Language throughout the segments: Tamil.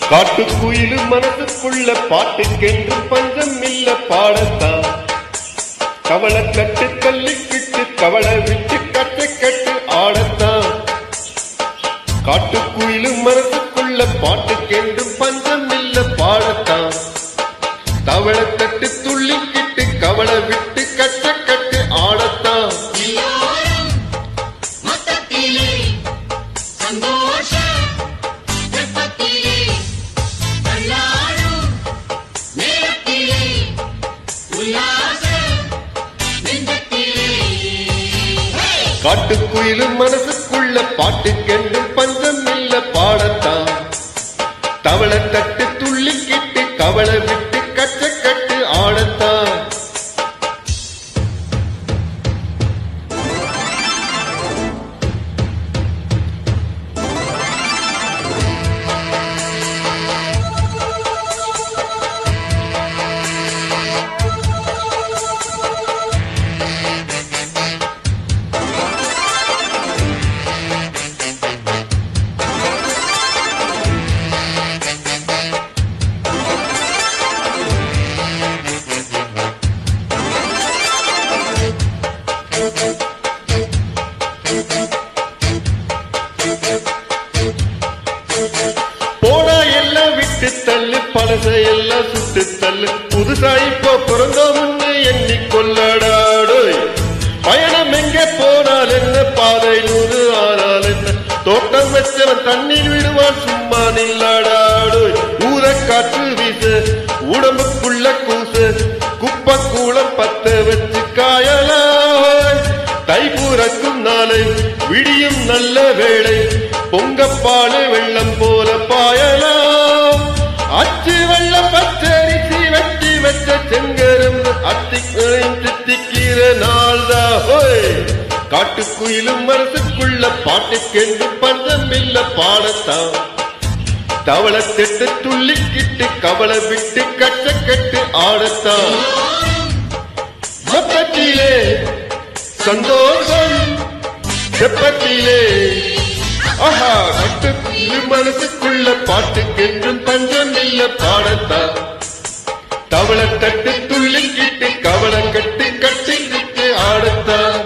காட்டுக்குயிலு மனசுக்குள்ள பாட்டுக்கென்று பஞ்சம் இல்ல பாடத்தான் கவலை கட்டு தள்ளிக்கிட்டு கவலை விட்டு கட்டு கட்டு ஆடத்தான் காட்டுக்குயிலு மனசுக்குள்ள பாட்டுக்கென்று பஞ்சம் இல்ல பாடத்தான் தவளை தட்டு துள்ளிக்கிட்டு கவலை விட்டு கட்ட கட்டு ஆடத்தான் எல்லோரும் மொத்தத்திலே சந்தோஷ வெப்பத்திலே தள்ளாடும் நேரத்திலே உல்லாச நெஞ்சத்திலே காட்டுக்குயிலு மனசுக்குள்ள பாட்டுக்கென்று பஞ்சம் இல்ல பாடத்தான் தவளை தட்டு துள்ளிக்கிட்டு கவலை விட்டு கட்ட கட்டு ஆடத்தான் போனா எல்லாம் விட்டு தள்ளு பழச எல்லாம் சுட்டு தள்ளு புதுசா இப்போ பிறந்தோம்னு எண்ணி கொள்ளடாடு பயணம் எங்கே போனால் என்ன பாதை நூறு ஆனால் என்ன தோட்டம் வச்சவன் தண்ணீர் விடுவான் சும்மா நில்லாடாடு ஊர காற்று வீச உடம்புக்குள்ள கூச குப்பை கூளம் பத்த வச்சு காயலாம் தை பூரக்கும் நாளை விடியும் நல்ல வேளை பொங்கப்பாடு வெள்ளம் போல பாயலாம் அச்சு வெள்ளம் பச்சரிசி வெட்டி வச்ச செங்கரும் அத்திக்களையும் சித்திக்கிற நாள்தான் ஹோய் காட்டுக்குயிலும் மனசுக்குள்ள பாட்டுக்கென்று பஞ்சம் இல்ல பாடத்தான் தவளை திட்டு துள்ளிக்கிட்டு கவலை விட்டு கட்ட கட்டு ஆடத்தான் மொத்தத்திலே சந்தோஷம் வெப்பத்திலே ஆஹா கட்டு மனசுக்குள்ள பாட்டுக்கென்றும் பஞ்சம் இல்ல பாடத்தான் தவளை தட்டு துள்ளிக்கிட்டு கவலை கட்டு கட்டிக்கிட்டு ஆடத்தான்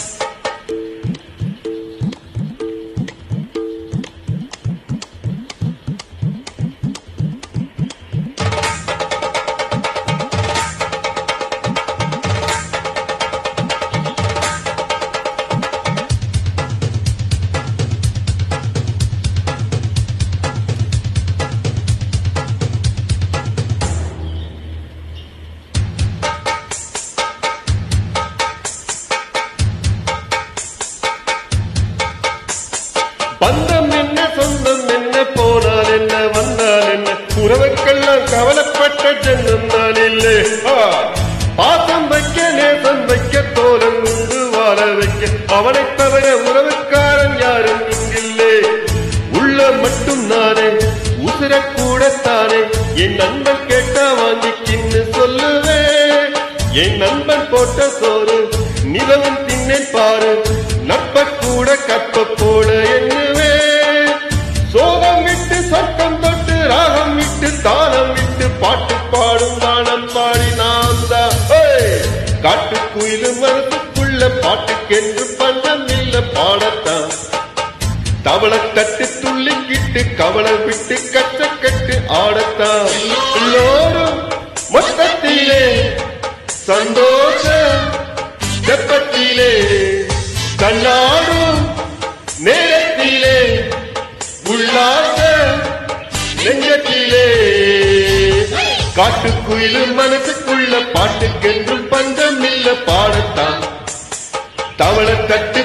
பந்தம் என்ன சொந்தம் என்ன போனால் என்ன வந்தால் என்ன உறவுக்கெல்லாம் கவலைப்பட்ட ஜென்மம் நான் இல்லை ஆ, பாசம் வைக்க நேசம் வைக்க தோலம் உண்டு வாழ வைக்க அவனைத் தவிர உறவுக்காரன் யாரும் இங்கில்லை உள்ள மட்டும் நானே உசுர கூடத்தானே என் நண்பன் கேட்டா வாங்கிக்கின்னு சொல்லுவேன் என் நண்பன் போட்ட சோறு நிலவும் தின்னேன் பாரு நட்ப கூட கற்ப போல எண்ணுவே சோகம் விட்டு சொர்க்கம் தொட்டு ராகம் விட்டு தாளம் விட்டு பாட்டு பாடும் தானம் பாடி நான் தான் காட்டுக்குயிலு மனசுக்குள்ள பாட்டுக்கென்று பஞ்சம் இல்ல பாடத்தான் தவளை தட்டு துள்ளிக்கிட்டு கவலை விட்டு கச்ச கட்டு ஆடத்தான் எல்லோரும் மொத்தத்திலே சந்தோஷ வெப்பத்திலே தன்னாடும் நேரத்திலே உல்லாச நெஞ்சத்திலே காட்டுக்குயிலு மனசுக்குள்ள பாட்டுக்கென்றும் பஞ்சம் இல்ல பாடத்தான் தவளை தட்டு